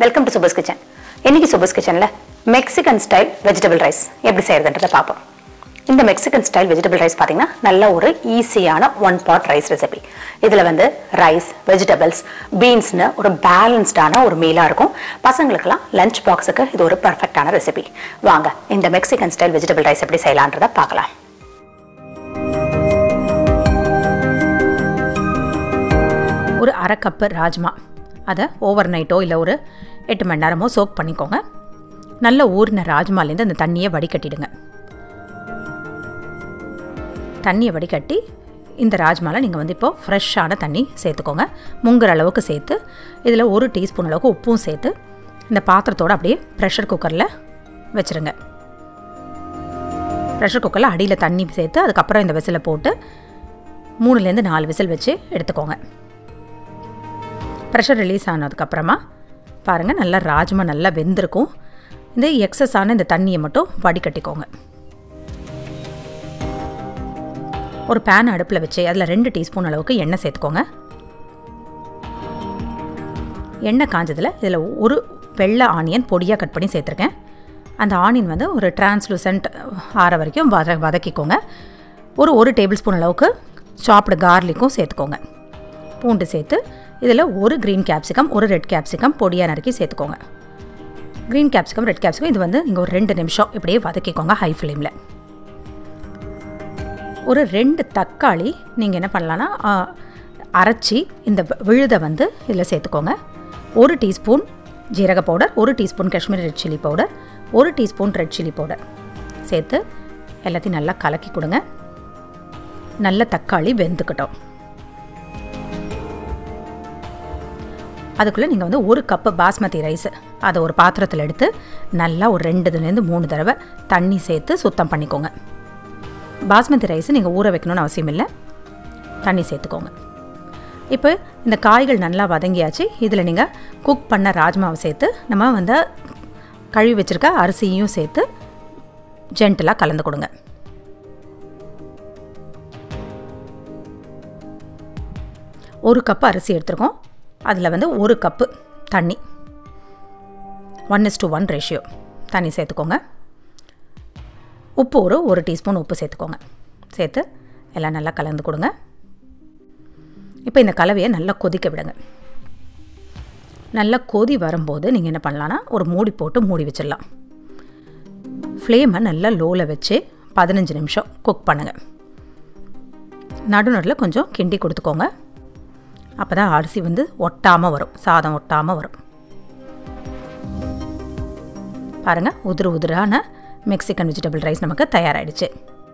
welcome to சுபஸ் kitchen இன்னைக்கு சுபஸ் கிச்சனில் Mexican style vegetable rice எப்படி செய்யறதுன்றதை பார்ப்போம் இந்த மெக்சிகன் ஸ்டைல் வெஜிடபிள் ரைஸ் பார்த்தீங்கன்னா நல்ல ஒரு ஈஸியான ஒன் பாட் ரைஸ் ரெசிபி இதில் வந்து ரைஸ் வெஜிடபிள்ஸ் பீன்ஸ்னு ஒரு பேலன்ஸ்டான ஒரு மீலாக இருக்கும் பசங்களுக்கெல்லாம் லஞ்ச் பாக்ஸுக்கு இது ஒரு பர்ஃபெக்டான ரெசிபி வாங்க இந்த மெக்சிகன் ஸ்டைல் வெஜிடபிள் ரைஸ் எப்படி செய்யலான்றதை பார்க்கலாம் ஒரு அரை கப்பு ராஜ்மா அதை ஓவர் நைட்டோ இல்லை ஒரு எட்டு மணி நேரமோ சோக் பண்ணிக்கோங்க நல்ல ஊறின ராஜ்மாலேருந்து அந்த தண்ணியை வடிகட்டிடுங்க தண்ணியை வடிகட்டி இந்த ராஜ்மாவில் நீங்கள் வந்து இப்போது ஃப்ரெஷ்ஷான தண்ணி சேர்த்துக்கோங்க முங்குற அளவுக்கு சேர்த்து இதில் ஒரு டீஸ்பூன் அளவுக்கு உப்பும் சேர்த்து இந்த பாத்திரத்தோடு அப்படியே ப்ரெஷர் குக்கரில் வச்சுருங்க ப்ரெஷர் குக்கரில் அடியில் தண்ணி சேர்த்து அதுக்கப்புறம் இந்த விசிலை போட்டு மூணுலேருந்து நாலு விசில் வச்சு எடுத்துக்கோங்க ப்ரெஷர் ரிலீஸ் ஆனதுக்கப்புறமா பாருங்கள் நல்லா ராஜ்மா நல்லா வெந்திருக்கும் இந்த எக்ஸஸான இந்த தண்ணியை மட்டும் வடிகட்டிக்கோங்க ஒரு பேன் அடுப்பில் வச்சு அதில் ரெண்டு டீஸ்பூன் அளவுக்கு எண்ணெய் சேர்த்துக்கோங்க எண்ணெய் காஞ்சதில் இதில் ஒரு வெள்ளை ஆனியன் பொடியாக கட் பண்ணி சேர்த்துருக்கேன் அந்த ஆனியன் வந்து ஒரு டிரான்ஸ்லூசன்ட் ஆற வரைக்கும் வத வதக்கிக்கோங்க ஒரு ஒரு டேபிள் ஸ்பூன் அளவுக்கு சாப்டு கார்லிக்கும் சேர்த்துக்கோங்க பூண்டு சேர்த்து இதில் ஒரு க்ரீன் கேப்சிகம் ஒரு ரெட் கேப்சிகம் பொடியாக நறுக்கி சேர்த்துக்கோங்க க்ரீன் கேப்சிகம் ரெட் கேப்சிகம் இது வந்து நீங்கள் ஒரு ரெண்டு நிமிஷம் இப்படியே வதக்கிக்கோங்க ஹை ஃப்ளேமில் ஒரு ரெண்டு தக்காளி நீங்கள் என்ன பண்ணலான்னா அரைச்சி இந்த விழுதை வந்து இதில் சேர்த்துக்கோங்க ஒரு டீஸ்பூன் ஜீரக பவுடர் ஒரு teaspoon Kashmiri red chilli powder ஒரு டீஸ்பூன் ரெட் சில்லி பவுடர் சேர்த்து எல்லாத்தையும் நல்லா கலக்கி கொடுங்க நல்ல தக்காளி வெந்துக்கட்டும் அதுக்குள்ளே நீங்கள் வந்து ஒரு கப்பு பாஸ்மதி ரைஸ் அதை ஒரு பாத்திரத்தில் எடுத்து நல்லா ஒரு ரெண்டுலேருந்து மூணு தடவை தண்ணி சேர்த்து சுத்தம் பண்ணிக்கோங்க பாஸ்மதி ரைஸ் நீங்கள் ஊற வைக்கணும்னு அவசியம் இல்லை தண்ணி சேர்த்துக்கோங்க இப்போ இந்த காய்கள் நல்லா வதங்கியாச்சு இதில் நீங்கள் குக் பண்ண ராஜ்மாவை சேர்த்து நம்ம வந்து கழுவி வச்சுருக்க அரிசியும் சேர்த்து ஜென்டலாக கலந்து கொடுங்க ஒரு கப்பு அரிசி எடுத்துருக்கோம் அதில் வந்து ஒரு கப்பு தண்ணி one is to one ratio தண்ணி சேர்த்துக்கோங்க உப்பு ஒரு ஒரு டீஸ்பூன் உப்பு சேர்த்துக்கோங்க சேர்த்து எல்லாம் நல்லா கலந்து கொடுங்க இப்போ இந்த கலவையை நல்லா கொதிக்க விடுங்க நல்லா கொதி வரும்போது நீங்கள் என்ன பண்ணலான்னா ஒரு மூடி போட்டு மூடி வச்சிடலாம் ஃப்ளேமை நல்லா லோவில் வச்சு பதினஞ்சு நிமிஷம் குக் பண்ணுங்கள் நடுநடுவில் கொஞ்சம் கிண்டி கொடுத்துக்கோங்க அப்போ தான் அரிசி வந்து ஒட்டாமல் வரும் சாதம் ஒட்டாமல் வரும் பாருங்கள் உதிரு உதிரான மெக்சிகன் வெஜிடபிள் ரைஸ் நமக்கு தயாராகிடுச்சு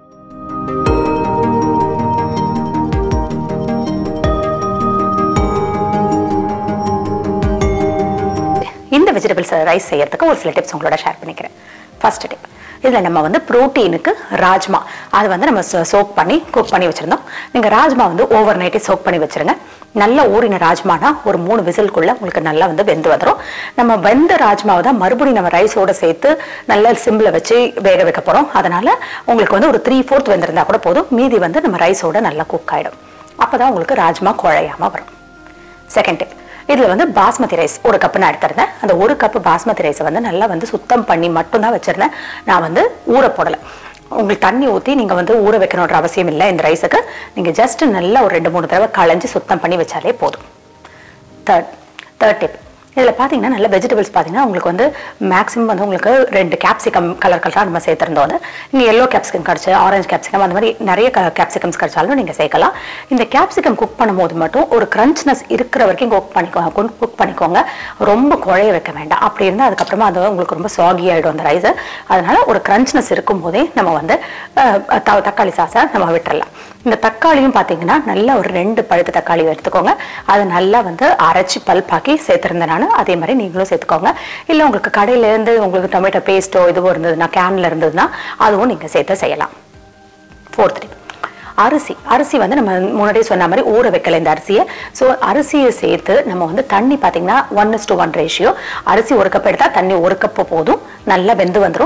இந்த வெஜிடபிள்ஸ் ரைஸ் செய்யறதுக்கு ஒரு சில டிப்ஸ் உங்களோட ஷேர் பண்ணிக்கிறேன் ஃபர்ஸ்ட் டிப் இதில் நம்ம வந்து ப்ரோட்டீனுக்கு ராஜ்மா அது வந்து நம்ம சோக் பண்ணி குக் பண்ணி வச்சுருந்தோம் நீங்கள் ராஜ்மா வந்து ஓவர் நைட்டே சோக் பண்ணி வச்சுருங்க நல்ல ஊறின ராஜ்மானா ஒரு மூணு விசில்குள்ள உங்களுக்கு நல்லா வந்து வெந்து வந்துடும் நம்ம வெந்த ராஜ்மாவை தான் மறுபடியும் நம்ம ரைஸோட சேர்த்து நல்லா சிம்பில் வச்சு வேக வைக்க போகிறோம் அதனால உங்களுக்கு வந்து ஒரு த்ரீ ஃபோர்த் வெந்திருந்தா கூட போதும் மீதி வந்து நம்ம ரைஸோட நல்லா குக் ஆகிடும் அப்போ தான் உங்களுக்கு ராஜ்மா குழையாமல் வரும் செகண்ட் டிப் இதில் வந்து பாஸ்மதி ரைஸ் ஒரு கப்பு நான் எடுத்திருந்தேன் அந்த ஒரு கப்பு பாஸ்மதி ரைஸை வந்து நல்லா வந்து சுத்தம் பண்ணி மட்டும்தான் வச்சுருந்தேன் நான் வந்து ஊற போடலை உங்களுக்கு தண்ணி ஊற்றி நீங்கள் வந்து ஊற வைக்கணுன்ற அவசியம் இல்லை இந்த ரைஸுக்கு நீங்கள் ஜஸ்ட் நல்லா ஒரு ரெண்டு மூணு தடவை களைஞ்சி சுத்தம் பண்ணி வச்சாலே போதும் தேர்ட் தேர்ட் டிப் இதில் பார்த்தீங்கன்னா நல்ல வெஜிடபிள்ஸ் பார்த்தீங்கன்னா உங்களுக்கு வந்து மேக்ஸிமம் வந்து உங்களுக்கு ரெண்டு கேப்சிகம் கலர் கலராக நம்ம சேர்த்துருந்தோம் வந்து நீங்கள் எல்லோ கேப்சிகம் கிடச்சி ஆரஞ்சு கேப்சிகம் அந்த மாதிரி நிறைய கலர் கேப்சிகம்ஸ் கிடச்சாலும் நீங்கள் சேர்க்கலாம் இந்த கேப்சிகம் குக் பண்ணும்போது மட்டும் ஒரு கிரன்ச்னஸ் இருக்கிற வரைக்கும் குக் பண்ணிக்கோங்க குக் பண்ணிக்கோங்க ரொம்ப குழைய வைக்க வேண்டாம் அப்படி இருந்தால் அதுக்கப்புறமா அது உங்களுக்கு ரொம்ப சாகி ஆகிடும் அந்த ரைஸு அதனால ஒரு கிரன்ச்னஸ் இருக்கும் போதே நம்ம வந்து தக்காளி சாஸை நம்ம விட்டுறலாம் இந்த தக்காளியும் பார்த்தீங்கன்னா நல்லா ஒரு ரெண்டு பழுத்த தக்காளி எடுத்துக்கோங்க அதை நல்லா வந்து அரைச்சி பல்பாக்கி சேர்த்துருந்தேன் நான் அதே மாதிரி நீங்களும் சேர்த்துக்கோங்க இல்லை உங்களுக்கு கடையிலேருந்து உங்களுக்கு டொமேட்டோ பேஸ்ட்டோ இதுவோ இருந்ததுன்னா கேனில் இருந்ததுன்னா அதுவும் நீங்கள் சேர்த்து செய்யலாம் ஃபோர்த் டிப் அரிசி அரிசி வந்து நம்ம முன்னாடியே சொன்ன மாதிரி ஊற வைக்கல இந்த அரிசியை ஸோ அரிசியை சேர்த்து நம்ம வந்து தண்ணி பார்த்தீங்கன்னா one is to one ratio அரிசி ஒரு கப் எடுத்தால் தண்ணி ஒரு கப்பு போதும் நல்லா வெந்து வந்துடும்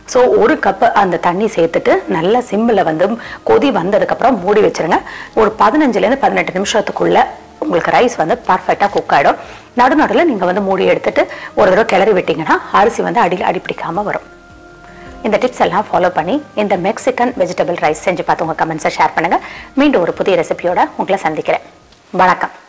ஸோ ஒரு கப்பு அந்த தண்ணி சேர்த்துட்டு நல்லா சிம்மில் வந்து கொதி வந்ததுக்கப்புறம் மூடி வச்சிருங்க ஒரு பதினஞ்சுலேருந்து பதினெட்டு நிமிஷத்துக்குள்ள உங்களுக்கு ரைஸ் வந்து பர்ஃபெக்டாக குக் ஆகிடும் நடு நடுவில் நீங்கள் வந்து மூடி எடுத்துட்டு ஒரு தடவை கிளறி விட்டீங்கன்னா அரிசி வந்து அடியில் அடிப்பிடிக்காமல் வரும் இந்த டிப்ஸ் எல்லாம் ஃபாலோ பண்ணி இந்த மெக்சிகன் வெஜிடபிள் ரைஸ் செஞ்சு பார்த்து உங்கள் கமெண்ட்ஸை ஷேர் பண்ணுங்கள் மீண்டும் ஒரு புதிய ரெசிபியோட உங்களை சந்திக்கிறேன் வணக்கம்